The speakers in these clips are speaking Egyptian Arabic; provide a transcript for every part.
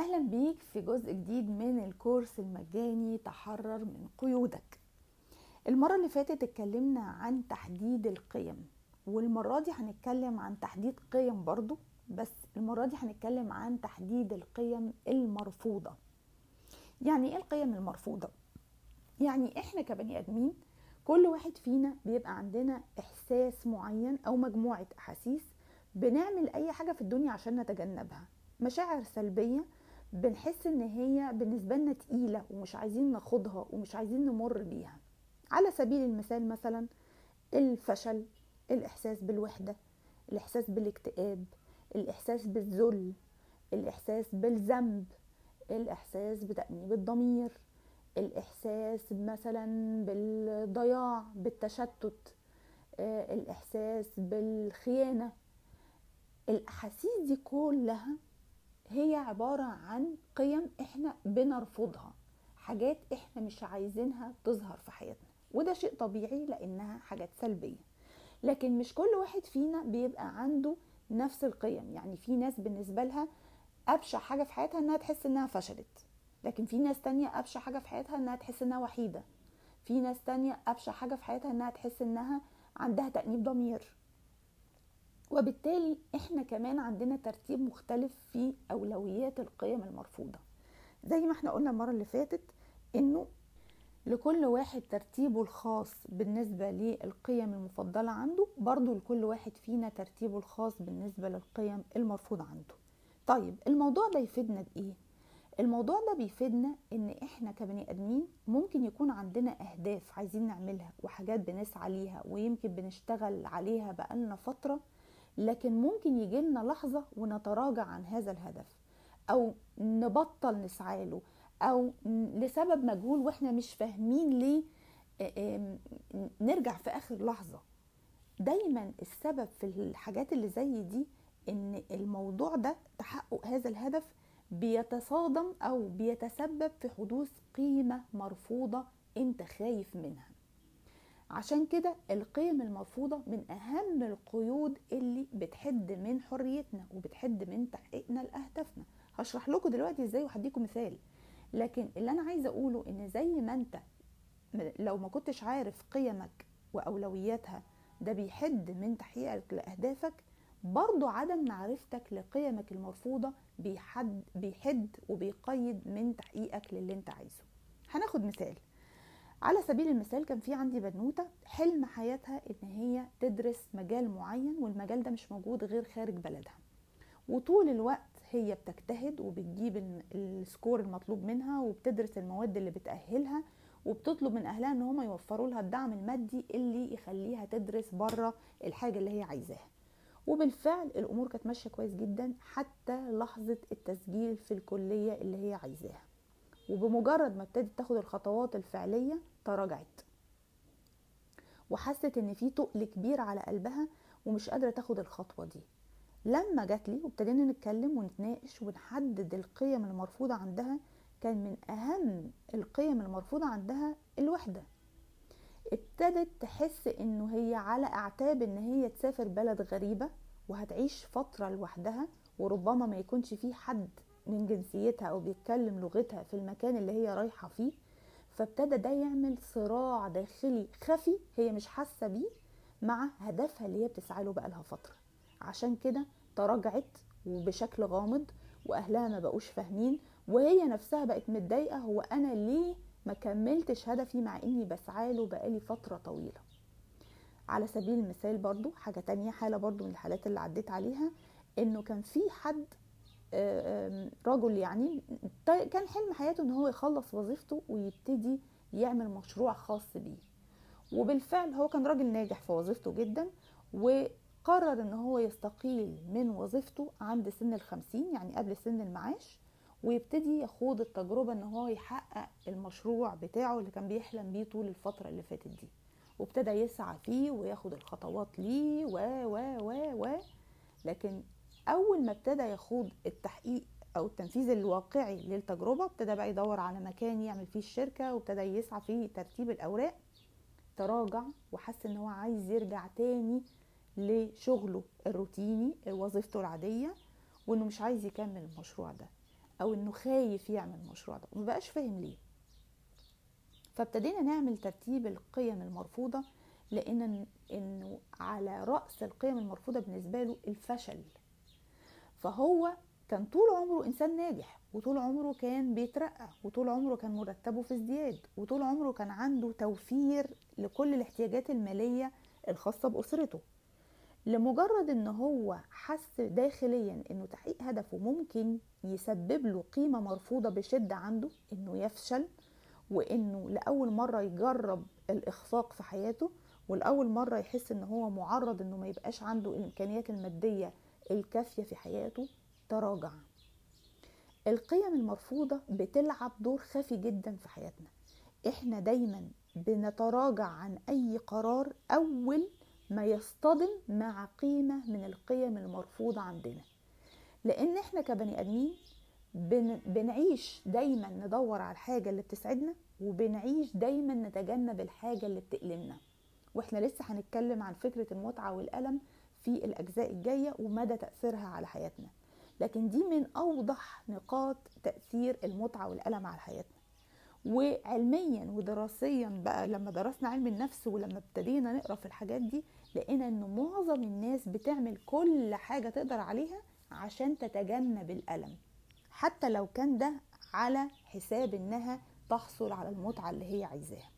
اهلا بيك في جزء جديد من الكورس المجاني تحرر من قيودك المرة اللي فاتت اتكلمنا عن تحديد القيم والمرة دي هنتكلم عن تحديد قيم برضو بس المرة دي هنتكلم عن تحديد القيم المرفوضة يعني ايه القيم المرفوضة؟ يعني احنا كبني ادمين كل واحد فينا بيبقى عندنا احساس معين او مجموعة احاسيس بنعمل اي حاجة في الدنيا عشان نتجنبها مشاعر سلبية بنحس ان هي بالنسبة لنا تقيلة ومش عايزين ناخدها ومش عايزين نمر بيها على سبيل المثال مثلا الفشل الاحساس بالوحدة الاحساس بالاكتئاب الاحساس بالذل الاحساس بالذنب الاحساس بتأنيب الضمير الاحساس مثلا بالضياع بالتشتت آه، الاحساس بالخيانة الاحاسيس دي كلها هي عبارة عن قيم احنا بنرفضها حاجات احنا مش عايزينها تظهر في حياتنا وده شيء طبيعي لانها حاجات سلبية لكن مش كل واحد فينا بيبقى عنده نفس القيم يعني في ناس بالنسبة لها أبشع حاجة في حياتها إنها تحس إنها فشلت لكن في ناس تانية أبشع حاجة في حياتها إنها تحس إنها وحيدة في ناس تانية أبشع حاجة في حياتها إنها تحس إنها عندها تأنيب ضمير وبالتالي احنا كمان عندنا ترتيب مختلف في اولويات القيم المرفوضه زي ما احنا قلنا المره اللي فاتت انه لكل واحد ترتيبه الخاص بالنسبة للقيم المفضلة عنده برضو لكل واحد فينا ترتيبه الخاص بالنسبة للقيم المرفوضة عنده طيب الموضوع ده يفيدنا بإيه؟ الموضوع ده بيفيدنا ان احنا كبني ادمين ممكن يكون عندنا اهداف عايزين نعملها وحاجات بنسعى ليها ويمكن بنشتغل عليها بقالنا فتره لكن ممكن يجي لنا لحظة ونتراجع عن هذا الهدف أو نبطل نسعى له أو لسبب مجهول وإحنا مش فاهمين ليه نرجع في آخر لحظة دايما السبب في الحاجات اللي زي دي إن الموضوع ده تحقق هذا الهدف بيتصادم أو بيتسبب في حدوث قيمة مرفوضة أنت خايف منها عشان كده القيم المرفوضة من أهم القيود اللي بتحد من حريتنا وبتحد من تحقيقنا لأهدافنا هشرح لكم دلوقتي ازاي وهديكم مثال لكن اللي أنا عايزة أقوله إن زي ما أنت لو ما كنتش عارف قيمك وأولوياتها ده بيحد من تحقيقك لأهدافك برضو عدم معرفتك لقيمك المرفوضة بيحد, بيحد وبيقيد من تحقيقك للي انت عايزه هناخد مثال على سبيل المثال كان في عندي بنوته حلم حياتها ان هي تدرس مجال معين والمجال ده مش موجود غير خارج بلدها وطول الوقت هي بتجتهد وبتجيب السكور المطلوب منها وبتدرس المواد اللي بتأهلها وبتطلب من اهلها ان هم يوفروا لها الدعم المادي اللي يخليها تدرس بره الحاجه اللي هي عايزاها وبالفعل الامور كانت ماشيه كويس جدا حتى لحظه التسجيل في الكليه اللي هي عايزاها وبمجرد ما ابتدت تاخد الخطوات الفعليه تراجعت وحست ان في تقل كبير على قلبها ومش قادره تاخد الخطوه دي لما جات لي وابتدينا نتكلم ونتناقش ونحدد القيم المرفوضه عندها كان من اهم القيم المرفوضه عندها الوحده ابتدت تحس انه هي على اعتاب ان هي تسافر بلد غريبه وهتعيش فتره لوحدها وربما ما يكونش في حد من جنسيتها او بيتكلم لغتها في المكان اللي هي رايحه فيه فابتدى ده يعمل صراع داخلي خفي هي مش حاسه بيه مع هدفها اللي هي بتسعى له بقالها فتره عشان كده تراجعت وبشكل غامض واهلها ما بقوش فاهمين وهي نفسها بقت متضايقه هو انا ليه ما كملتش هدفي مع اني بسعى له بقالي فتره طويله على سبيل المثال برضو حاجه تانية حاله برضو من الحالات اللي عديت عليها انه كان في حد رجل يعني كان حلم حياته ان هو يخلص وظيفته ويبتدي يعمل مشروع خاص بيه وبالفعل هو كان راجل ناجح في وظيفته جدا وقرر ان هو يستقيل من وظيفته عند سن الخمسين يعني قبل سن المعاش ويبتدي يخوض التجربة ان هو يحقق المشروع بتاعه اللي كان بيحلم بيه طول الفترة اللي فاتت دي وابتدى يسعى فيه وياخد الخطوات ليه و و و و لكن اول ما ابتدى يخوض التحقيق او التنفيذ الواقعي للتجربه ابتدى بقى يدور على مكان يعمل فيه الشركه وابتدى يسعى في ترتيب الاوراق تراجع وحس ان هو عايز يرجع تاني لشغله الروتيني وظيفته العاديه وانه مش عايز يكمل المشروع ده او انه خايف يعمل المشروع ده ومبقاش فاهم ليه فابتدينا نعمل ترتيب القيم المرفوضة لان انه على رأس القيم المرفوضة بالنسبة له الفشل فهو كان طول عمره انسان ناجح وطول عمره كان بيترقى وطول عمره كان مرتبه في ازدياد وطول عمره كان عنده توفير لكل الاحتياجات المالية الخاصة بأسرته لمجرد ان هو حس داخليا انه تحقيق هدفه ممكن يسبب له قيمة مرفوضة بشدة عنده انه يفشل وانه لأول مرة يجرب الإخفاق في حياته والأول مرة يحس ان هو معرض انه ما يبقاش عنده الإمكانيات المادية الكافية في حياته تراجع القيم المرفوضة بتلعب دور خفي جدا في حياتنا احنا دايما بنتراجع عن اي قرار اول ما يصطدم مع قيمة من القيم المرفوضة عندنا لان احنا كبني ادمين بن بنعيش دايما ندور على الحاجة اللي بتسعدنا وبنعيش دايما نتجنب الحاجة اللي بتألمنا واحنا لسه هنتكلم عن فكرة المتعة والألم في الأجزاء الجاية ومدى تأثيرها على حياتنا لكن دي من أوضح نقاط تأثير المتعة والألم على حياتنا وعلميا ودراسيا بقى لما درسنا علم النفس ولما ابتدينا نقرا في الحاجات دي لقينا ان معظم الناس بتعمل كل حاجه تقدر عليها عشان تتجنب الالم حتى لو كان ده على حساب انها تحصل على المتعه اللي هي عايزاها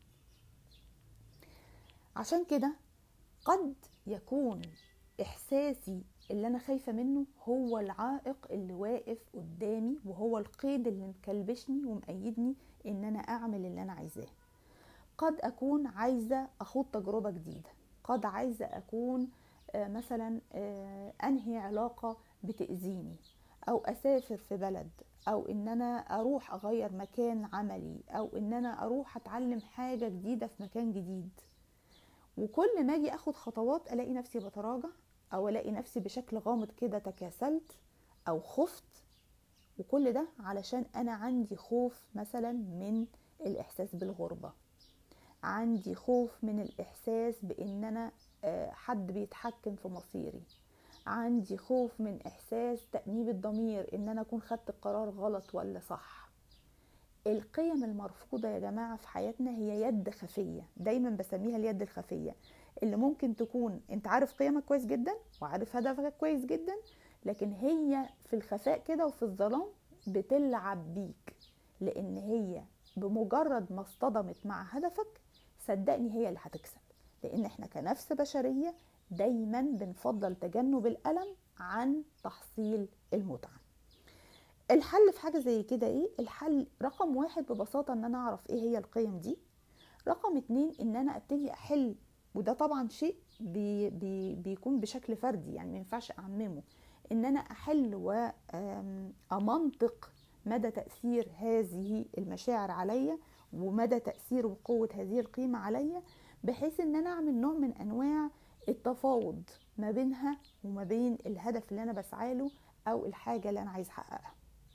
عشان كده قد يكون احساسي اللي انا خايفه منه هو العائق اللي واقف قدامي وهو القيد اللي مكلبشني ومأيدني ان انا اعمل اللي انا عايزاه قد اكون عايزه اخوض تجربه جديده قد عايزه اكون مثلا انهي علاقه بتاذيني او اسافر في بلد او ان انا اروح اغير مكان عملي او ان انا اروح اتعلم حاجه جديده في مكان جديد وكل ما اجي اخد خطوات الاقي نفسي بتراجع او الاقي نفسي بشكل غامض كده تكاسلت او خفت وكل ده علشان انا عندي خوف مثلا من الاحساس بالغربه عندي خوف من الاحساس بان انا حد بيتحكم في مصيري عندي خوف من احساس تانيب الضمير ان انا اكون خدت القرار غلط ولا صح القيم المرفوضه يا جماعه في حياتنا هي يد خفيه دايما بسميها اليد الخفيه اللي ممكن تكون انت عارف قيمك كويس جدا وعارف هدفك كويس جدا لكن هي في الخفاء كده وفي الظلام بتلعب بيك لان هي بمجرد ما اصطدمت مع هدفك صدقني هي اللي هتكسب لان احنا كنفس بشريه دايما بنفضل تجنب الالم عن تحصيل المتعه الحل في حاجه زي كده ايه الحل رقم واحد ببساطه ان انا اعرف ايه هي القيم دي رقم اتنين ان انا ابتدي احل وده طبعا شيء بي بي بيكون بشكل فردي يعني ما ينفعش اعممه ان انا احل وامنطق مدى تاثير هذه المشاعر عليا ومدى تاثير وقوه هذه القيمه عليا بحيث ان انا اعمل نوع من انواع التفاوض ما بينها وما بين الهدف اللي انا بسعى له او الحاجه اللي انا عايز احققها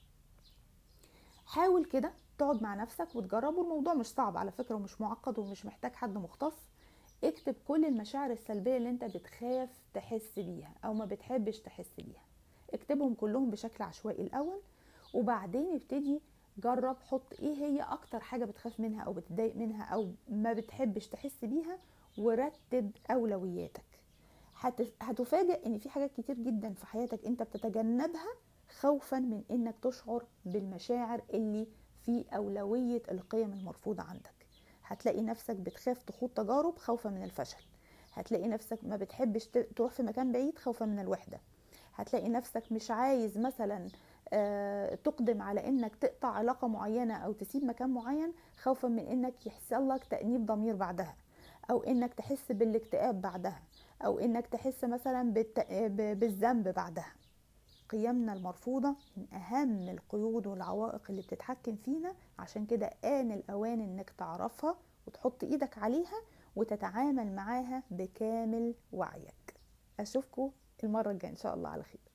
حاول كده تقعد مع نفسك وتجرب الموضوع مش صعب على فكره ومش معقد ومش محتاج حد مختص اكتب كل المشاعر السلبيه اللي انت بتخاف تحس بيها او ما بتحبش تحس بيها اكتبهم كلهم بشكل عشوائي الاول وبعدين ابتدي جرب حط ايه هي اكتر حاجه بتخاف منها او بتضايق منها او ما بتحبش تحس بيها ورتب اولوياتك هتفاجئ ان في حاجات كتير جدا في حياتك انت بتتجنبها خوفا من انك تشعر بالمشاعر اللي في اولويه القيم المرفوضه عندك هتلاقي نفسك بتخاف تخوض تجارب خوفا من الفشل هتلاقي نفسك ما بتحبش تروح في مكان بعيد خوفا من الوحده هتلاقي نفسك مش عايز مثلا تقدم على انك تقطع علاقة معينة او تسيب مكان معين خوفا من انك يحصل لك تأنيب ضمير بعدها او انك تحس بالاكتئاب بعدها او انك تحس مثلا بالذنب بعدها قيمنا المرفوضة من اهم القيود والعوائق اللي بتتحكم فينا عشان كده آن الاوان انك تعرفها وتحط ايدك عليها وتتعامل معاها بكامل وعيك اشوفكم المرة الجاية ان شاء الله على خير